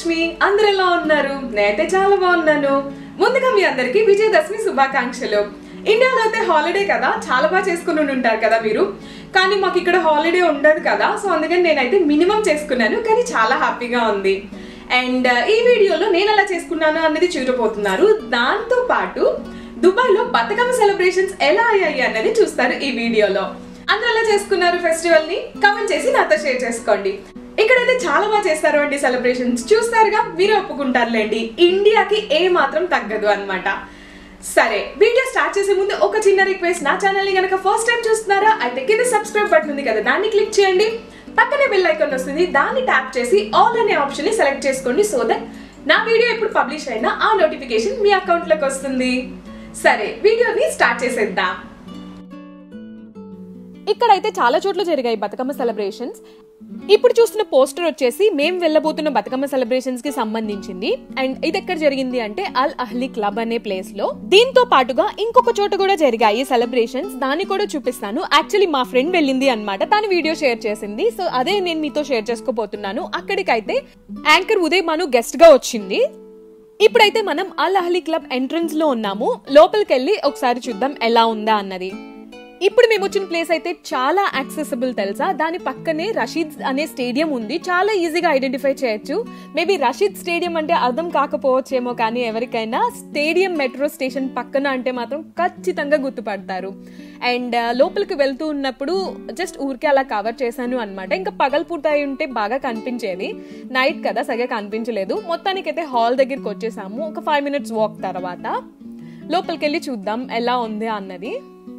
లక్ష్మి అందరు ఎలా ఉన్నారు నేనైతే చాలా బాగున్నాను ముందుగా మీ అందరికి విజయదశమి శుభాకాంక్షలు ఇండియాలో అయితే హాలిడే కదా చాలా బాగా చేసుకుని ఉంటారు కదా మీరు కానీ మాకు ఇక్కడ హాలిడే ఉండదు కదా సో అందుకని నేనైతే మినిమం చేసుకున్నాను కానీ చాలా హ్యాపీగా ఉంది అండ్ ఈ వీడియోలో నేను ఎలా చేసుకున్నాను అన్నది చూడబోతున్నారు దాంతో పాటు దుబాయ్లో బతుకమ్మ సెలబ్రేషన్స్ ఎలా అయ్యాయి అన్నది చూస్తారు ఈ వీడియోలో అందరూ ఎలా చేసుకున్నారు ఫెస్టివల్ ని కమెంట్ చేసి నాతో షేర్ చేసుకోండి ఇక్కడైతే చాలా బాగా చేస్తారు అండి సెలబ్రేషన్స్ చూస్తారుగా మీరే ఒప్పుకుంటారులేండి ఇండియాకి ఏ మాత్రం తగ్గదు అన్నమాట సరే వీడియో స్టార్ట్ చేసే ముందు ఒక చిన్న రిక్వెస్ట్ నా ఛానల్ ని కనుక ఫస్ట్ టైం చూస్తున్నారా అయితే కింద సబ్స్క్రైబ్ బటన్ ఉంది కదా దాన్ని క్లిక్ చేయండి పక్కనే బెల్ ఐకాన్ వస్తుంది దాన్ని ట్యాప్ చేసి ఆల్ అనే ఆప్షన్ ని సెలెక్ట్ చేసుకోండి సో దట్ నా వీడియో ఎప్పుడు పబ్లిష్ అయినా ఆ నోటిఫికేషన్ మీ అకౌంట్ లోకి వస్తుంది సరే వీడియోని స్టార్ట్ చేసేద్దాం ఇక్కడైతే చాలా చోట్ల జరిగాయి బతుకమ్మ సెలబ్రేషన్స్ ఇప్పుడు చూస్తున్న పోస్టర్ వచ్చేసి మేము వెళ్ళబోతున్న బతుకమ్మ సెలబ్రేషన్స్ కి సంబంధించింది అండ్ ఇది ఎక్కడ జరిగింది అంటే అల్ అహ్లీ క్లబ్ అనే ప్లేస్ లో దీంతో పాటుగా ఇంకొక చోట కూడా జరిగాయి సెలబ్రేషన్స్ దాన్ని కూడా చూపిస్తాను యాక్చువల్లీ మా ఫ్రెండ్ వెళ్ళింది అనమాట తను వీడియో షేర్ చేసింది సో అదే నేను మీతో షేర్ చేసుకోబోతున్నాను అక్కడికైతే యాంకర్ ఉదయ్ మను గెస్ట్ గా వచ్చింది ఇప్పుడైతే మనం అల్ అహ్లీ క్లబ్ ఎంట్రన్స్ లో ఉన్నాము లోపలికి వెళ్ళి ఒకసారి చూద్దాం ఎలా ఉందా అన్నది ఇప్పుడు మేము వచ్చిన ప్లేస్ అయితే చాలా యాక్సెసిబుల్ తెలుసా దాని పక్కనే రషీద్ అనే స్టేడియం ఉంది చాలా ఈజీగా ఐడెంటిఫై చేయొచ్చు మేబీ రషీద్ స్టేడియం అంటే అర్థం కాకపోవచ్చేమో కానీ ఎవరికైనా స్టేడియం మెట్రో స్టేషన్ పక్కన అంటే మాత్రం ఖచ్చితంగా గుర్తుపడతారు అండ్ లోపలికి వెళ్తూ ఉన్నప్పుడు జస్ట్ ఊరికే అలా కవర్ చేశాను అనమాట ఇంకా పగలు పూర్తయి ఉంటే బాగా కనిపించేది నైట్ కదా సరిగా కనిపించలేదు మొత్తానికైతే హాల్ దగ్గరికి వచ్చేసాము ఒక ఫైవ్ మినిట్స్ వాక్ తర్వాత లోపలికి వెళ్ళి చూద్దాం ఎలా ఉంది అన్నది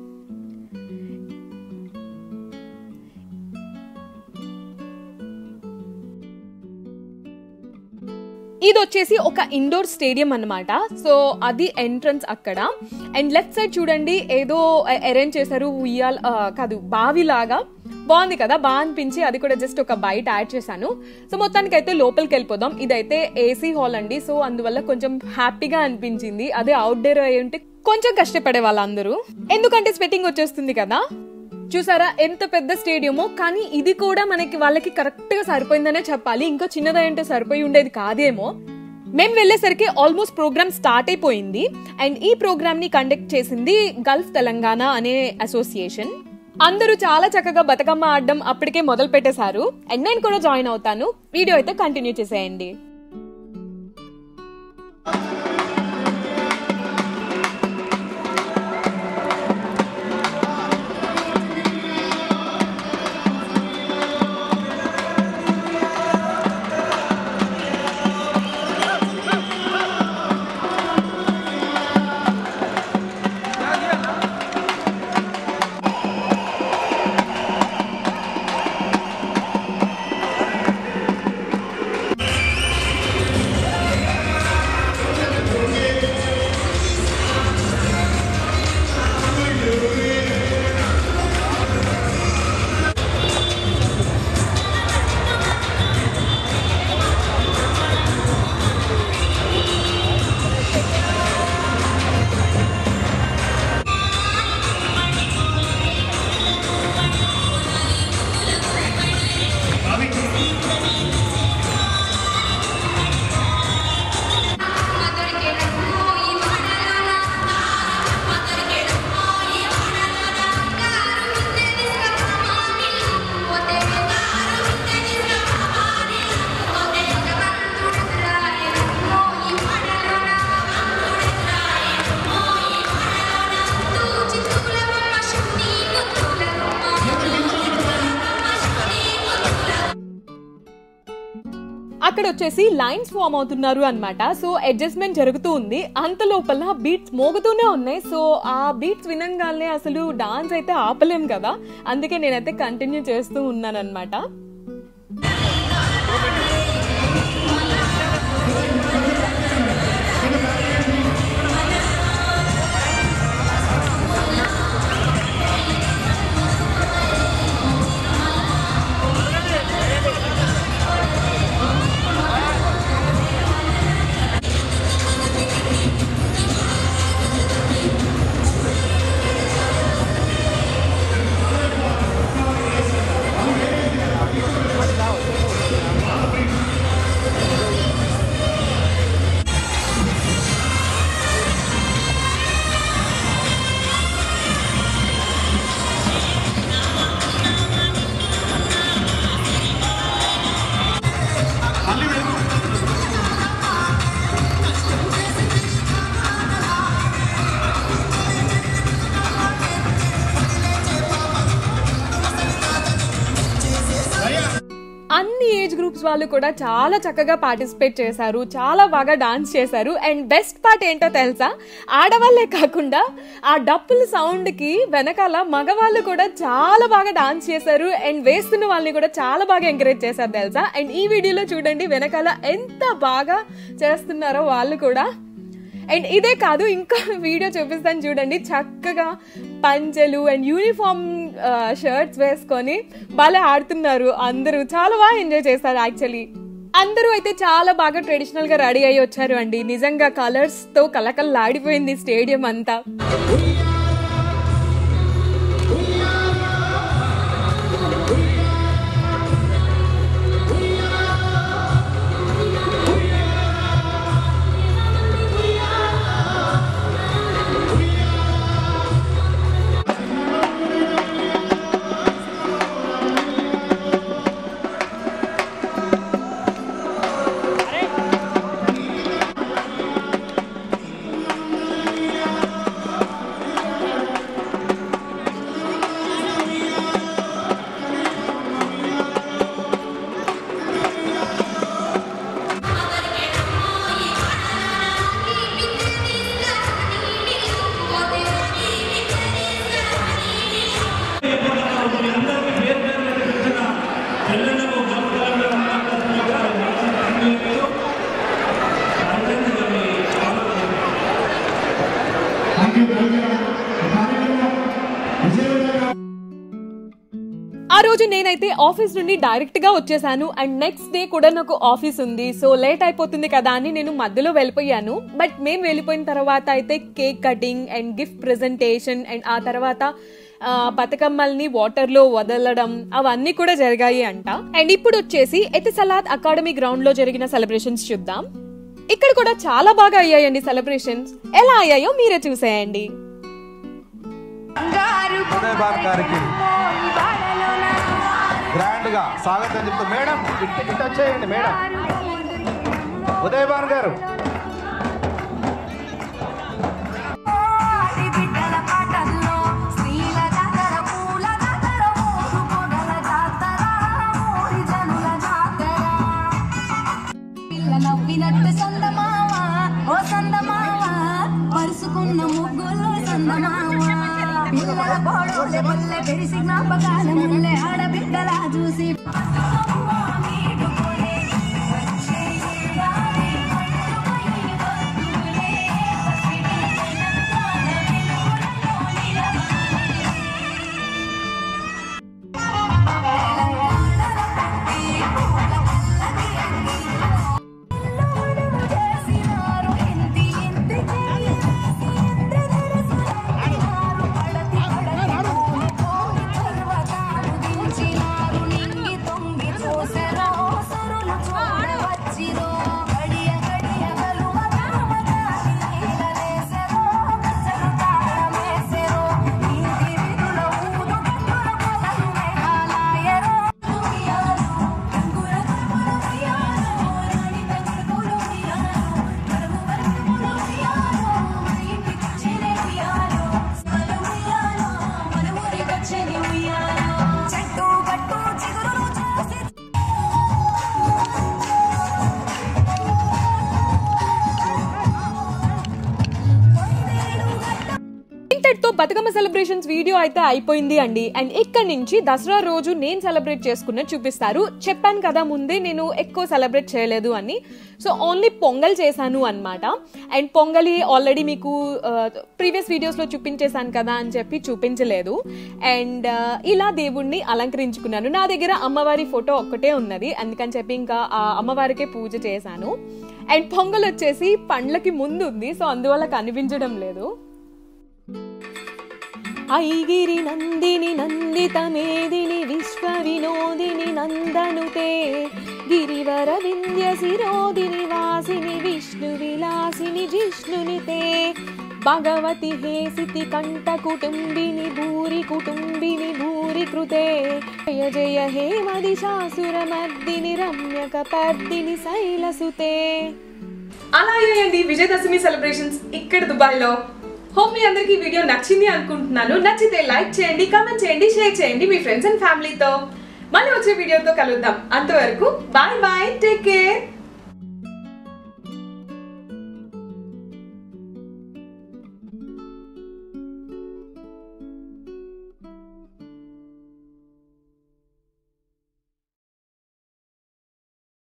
ఇది వచ్చేసి ఒక ఇండోర్ స్టేడియం అన్నమాట సో అది ఎంట్రన్స్ అక్కడ అండ్ లెఫ్ట్ సైడ్ చూడండి ఏదో అరేంజ్ చేశారు ఉయ్యాల్ ఆ, కాదు బావి లాగా బాగుంది కదా బాగా అనిపించి అది కూడా జస్ట్ ఒక బయట యాడ్ చేశాను సో మొత్తానికి అయితే లోపలికి వెళ్ళిపోదాం ఇదైతే ఏసీ హాల్ అండి సో అందువల్ల కొంచెం హ్యాపీగా అనిపించింది అదే అవుట్డోర్ అయి ఉంటే కొంచెం కష్టపడే వాళ్ళందరూ ఎందుకంటే స్వెట్టింగ్ వచ్చేస్తుంది కదా చూసారా ఎంత పెద్ద స్టేడియమో కానీ ఇది కూడా మనకి వాళ్ళకి కరెక్ట్ గా సరిపోయిందనే చెప్పాలి ఇంకా చిన్నదంటే సరిపోయి ఉండేది కాదేమో మేము వెళ్ళేసరికి ఆల్మోస్ట్ ప్రోగ్రామ్ స్టార్ట్ అయిపోయింది అండ్ ఈ ప్రోగ్రామ్ ని కండక్ట్ చేసింది గల్ఫ్ తెలంగాణ అనే అసోసియేషన్ అందరూ చాలా చక్కగా బతుకమ్మ ఆడడం అప్పటికే మొదలు పెట్టేశారు అండ్ నేను కూడా జాయిన్ అవుతాను వీడియో అయితే కంటిన్యూ చేసేయండి అక్కడ వచ్చేసి లైన్స్ ఫామ్ అవుతున్నారు అన్నమాట సో అడ్జస్ట్మెంట్ జరుగుతూ ఉంది అంత లోపల బీట్స్ మోగుతూనే ఉన్నాయి సో ఆ బీట్స్ వినంగానే అసలు డాన్స్ అయితే ఆపలేం కదా అందుకే నేనైతే కంటిన్యూ చేస్తూ ఉన్నాను అనమాట గ్రూప్స్ వాళ్ళు కూడా చాలా చక్కగా పార్టిసిపేట్ చేశారు చాలా బాగా డాన్స్ చేశారు అండ్ బెస్ట్ పార్ట్ ఏంటో తెలుసా ఆడవాళ్ళే కాకుండా ఆ డప్పుల సౌండ్ కి వెనకాల మగవాళ్ళు కూడా చాలా బాగా డాన్స్ చేశారు అండ్ వేస్తున్న వాళ్ళని కూడా చాలా బాగా ఎంకరేజ్ చేశారు తెలుసా అండ్ ఈ వీడియోలో చూడండి వెనకాల ఎంత బాగా చేస్తున్నారో వాళ్ళు కూడా అండ్ ఇదే కాదు ఇంకా వీడియో చూపిస్తాను చూడండి చక్కగా పంచెలు అండ్ యూనిఫామ్ షర్ట్స్ వేసుకొని బాగా ఆడుతున్నారు అందరూ చాలా బాగా ఎంజాయ్ చేస్తారు యాక్చువల్లీ అందరూ అయితే చాలా బాగా ట్రెడిషనల్ గా రెడీ అయ్యి వచ్చారు అండి నిజంగా కలర్స్ తో కలకల్లాడిపోయింది స్టేడియం అంతా ఆ రోజు నేనైతే ఆఫీస్ నుండి డైరెక్ట్ గా వచ్చేసాను అండ్ నెక్స్ట్ డే కూడా నాకు ఆఫీస్ ఉంది సో లేట్ అయిపోతుంది కదా అని నేను మధ్యలో వెళ్ళిపోయాను బట్ మేము వెళ్ళిపోయిన తర్వాత అయితే cake cutting and gift presentation and ఆ తర్వాత ఆ, బతుకమ్మల్ని వాటర్ లో వదలడం అవన్నీ కూడా జరిగాయి అంట అండ్ ఇప్పుడు వచ్చేసి ఎతిసలాద్ అకాడమీ గ్రౌండ్ లో జరిగిన సెలబ్రేషన్స్ చూద్దాం ఇక్కడ కూడా చాలా బాగా అయ్యాయండి సెలబ్రేషన్స్ ఎలా అయ్యాయో మీరే చూసేయండి ఉదయ్ బాబు గారికి గ్రాండ్ గా స్వాగతం చెప్తూ మేడం ఇటు ఇటు వచ్చేయండి మేడం ఉదయ్ భాన్ గారు ఆడి బిడ్డల పాటల్లో స్త్రీల జాతర పూల జాతర ఊరు పొగల జాతర ఊరి జనుల జాతర పిల్ల నవ్వినట్టు సందమావ ఓ సందమావ పరుసుకున్న ముగ్గులు సందమావ పిల్లల గోడోలే బొల్లె పెరిసి జ్ఞాపకాల ముల్లె ఆడబిడ్డల చూసి చేసినారు ఇంటి ఇంటి చేసి ఇంద్ర ధరసులాడినారు పడతి పడతి కోని కోని పర్వతాలు దించినారు నింగి తొంగి చూసెరో సురులు చూడవచ్చిరో గడియ గడియ గలువ కామగాని నీలలేసెరో కచ్చలు తాళమేసెరో ఇంటి విధుల ఊదు గంగుల పొలలు మేఘాలాయరో ఉయ్యాలు గంగుల గంగుల ఉయ్యాలు రాణి గంగుల ఉయ్యాలు కరువు కరువుల ఉయ్యాలు మన ఇంటికి చెలే ఉయ్యాలు మన ఉయ్యాలు మన ఊరికి వచ్చేది ఉయ్యాలు చెట్టు గట్టు చిగురులు చూసి ఇంతటితో బతుకమ్మ సెలబ్రేషన్స్ వీడియో అయితే అయిపోయింది అండి అండ్ ఇక్కడ నుంచి దసరా రోజు నేను సెలబ్రేట్ చేసుకున్నది చూపిస్తారు చెప్పాను కదా ముందే నేను ఎక్కువ సెలబ్రేట్ చేయలేదు అని సో ఓన్లీ పొంగల్ చేశాను అన్నమాట అండ్ పొంగలి ఆల్రెడీ మీకు ప్రీవియస్ వీడియోస్లో చూపించేశాను కదా అని చెప్పి చూపించలేదు అండ్ ఇలా దేవుణ్ణి అలంకరించుకున్నాను నా దగ్గర అమ్మవారి ఫోటో ఒక్కటే ఉన్నది అందుకని చెప్పి ఇంకా ఆ అమ్మవారికే పూజ చేశాను అండ్ పొంగల్ వచ్చేసి పండ్లకి ముందు ఉంది సో అందువల్ల కనిపించడం లేదు ఐగిరి నందిని నందిత మేదిని విశ్వ వినోదిని నందనుతే గిరివర వింధ్య శిరోదిని వాసిని విష్ణు విలాసిని జిష్ణునితే భగవతి హేసితి కంఠ కుటుంబిని భూరి కుటుంబిని భూరి కృతే జయ జయ హే మదిశాసురమర్దిని రమ్యక పర్దిని శైలసుతే అలా అయ్యాయండి విజయదశమి సెలబ్రేషన్స్ ఇక్కడ దుబాయ్లో హోప్ మీ అందరికీ ఈ వీడియో నచ్చింది అనుకుంటున్నాను నచ్చితే లైక్ చేయండి కామెంట్ చేయండి షేర్ చేయండి మీ ఫ్రెండ్స్ అండ్ ఫ్యామిలీతో మళ్ళీ వచ్చే వీడియోతో కలుద్దాం అంతవరకు బాయ్ బాయ్ టేక్ కేర్